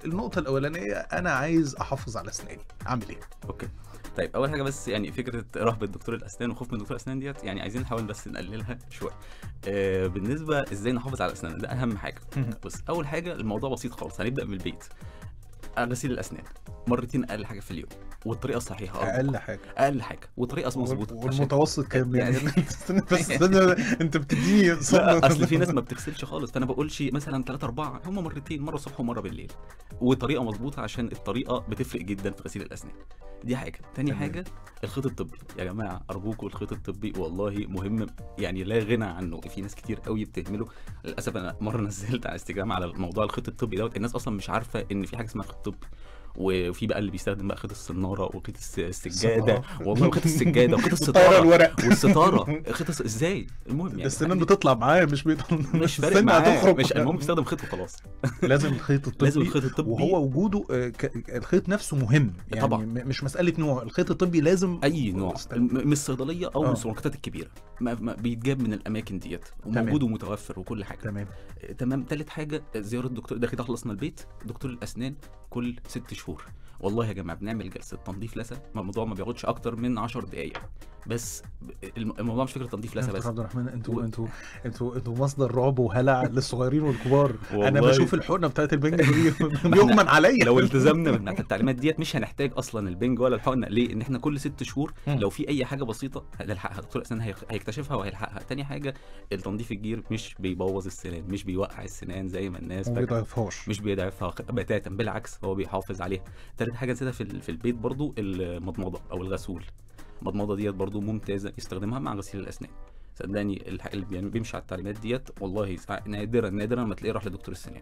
النقطه الاولانيه انا عايز احافظ على اسناني اعمل ايه اوكي طيب اول حاجه بس يعني فكره رهبه دكتور الاسنان وخوف من دكتور الاسنان ديت يعني عايزين نحاول بس نقللها شويه آه بالنسبه ازاي نحافظ على اسناننا ده اهم حاجه بص اول حاجه الموضوع بسيط خالص هنبدا من البيت غسيل الاسنان مرتين اقل حاجه في اليوم والطريقه الصحيحه أرجوك. اقل حاجه اقل حاجه وطريقه مظبوطه عشان- والمتوسط كام يعني يعني- استنى بس استنى انت بتديني صدمه لا اصل في ناس ما بتغسلش خالص فانا بقولش مثلا 3 4 هم مرتين مره الصبح ومره بالليل وطريقه مظبوطه عشان الطريقه بتفرق جدا في غسيل الاسنان دي حاجه تاني تمام. حاجه الخيط الطبي يا جماعه ارجوكم الخيط الطبي والله مهم يعني لا غنى عنه في ناس كتير قوي بتهمله للاسف انا مره نزلت على انستجرام على موضوع الخيط الطبي دوت الناس اصلا مش عارفه ان في حاجه اسمها خيط طبي وفي بقى اللي بيستخدم بقى خيط السناره وخيط الس- السجاده السنارة. والله وخيط السجاده وخيط الطياره الستاره الورق والستاره خيط الس- ازاي المهم يعني السنان بتطلع معاه مش بيطلع مش فارق السن معاه هتخرج. مش المهم بيستخدم خيط وخلاص لازم الخيط الطبي لازم الخيط الطبي وهو وجوده آه، ك- الخيط نفسه مهم يعني طبعاً. م- مش مساله نوع الخيط الطبي لازم اي نوع استنى. م- من الصيدليه او آه. من السوبرماركتات الكبيره ما ما بيتجاب من الاماكن ديت وموجود ومتوفر وكل حاجه تمام آه، تمام تالت حاجه زياره الدكتور ده كده خلصنا البيت دكتور الاسنان كل ست شهور والله يا جماعه بنعمل جلسه تنظيف لثه ما الموضوع ما بياخدش اكتر من 10 دقائق بس ب- الم- الموضوع مش فكره تنظيف لثه دكتور بس عبد الرحمن انتوا و- انتوا انتوا انتوا مصدر رعب وهلع للصغيرين والكبار انا والله. بشوف الحقنه بتاعت البنج دي بيغمن عليا لو التزمنا بتاعت التعليمات ديت مش هنحتاج اصلا البنج ولا الحقنه ليه؟ ان احنا كل ست شهور مم. لو في اي حاجه بسيطه هنلحقها دكتور الاسنان هيخ- هيكتشفها وهيلحقها تاني حاجه التنظيف الجير مش بيبوظ السنان مش بيوقع السنان زي ما الناس وما فاكرة. بيضيفهاش مش بيضعفها خ- بتاتا بالعكس هو بيحافظ عليها تالت حاجه نسيتها في, ال- في البيت برضو المضمضه او الغسول المضمضه ديت برضو ممتازه يستخدمها مع غسيل الاسنان صدقني الح- اللي بي- بيمشي على التعليمات ديت والله سا- نادرا نادرا ما تلاقيه راح لدكتور السنان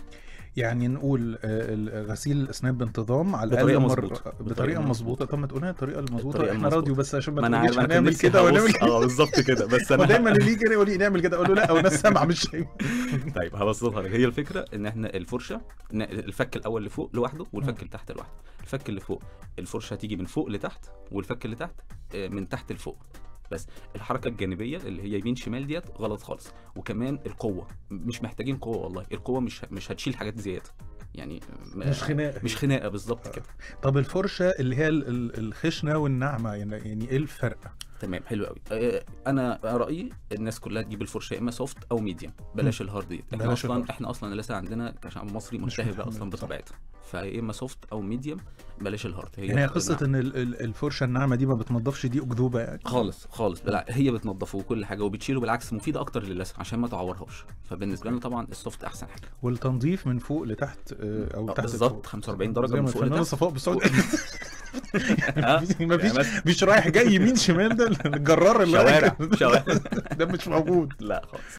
يعني نقول آه، ال- غسيل الاسنان بانتظام على بطريقة الاقل مظبوطة. بطريقه بطريقة مظبوطه طب ما تقولها الطريقه المظبوطه الطريقة احنا المظبوطة. راديو بس عشان ما ما انا تقوليش عارف انا كان هنعمل نفسي كده هبص- ونعمل كده اه بالظبط كده بس انا ودايما اللي يجي يقول لي نعمل كده اقول له لا وناس سامعه مش شايفه طيب هبسطها لك هي الفكره ان احنا الفرشه ن- الفك الاول لفوق لوحده والفك اللي تحت لوحده الفك اللي فوق الفرشه هتيجي من فوق لتحت والفك اللي تحت آه، من تحت لفوق بس الحركه الجانبيه اللي هي يمين شمال ديت غلط خالص وكمان القوه مش محتاجين قوه والله القوه مش مش هتشيل حاجات زياده يعني م- مش خناقه مش خناقه بالظبط كده طب الفرشه اللي هي ال- ال- الخشنه والناعمه يعني يعني ايه الفرق؟ تمام حلو قوي آه، انا رايي الناس كلها تجيب الفرشه يا اما سوفت او ميديوم بلاش الهارد ديت احنا بلاش اصلا الهارد. احنا اصلا لسه عندنا كشعب مصري مش ملتهبه متحمل، اصلا صح. بطبيعتها فيا اما سوفت او ميديوم بلاش الهارد هي يعني هي النوع. قصه ان ال- ال- الفرشه الناعمه دي ما بتنضفش دي اكذوبه يعني خالص خالص بالع... هي بتنضفه وكل حاجه وبتشيله بالعكس مفيده اكتر للثه عشان ما تعورهاش فبالنسبه لنا طبعا السوفت احسن حاجه والتنظيف من فوق لتحت آه، او آه، تحت بالظبط، لفوق. 45 درجة زي من ما فوق الفنانة لتحت. صفاء بالسعود ها؟ مفيش يعني بس مفيش رايح جاي يمين شمال ده الجرار اللي شوارع شوارع ده مش موجود لا خالص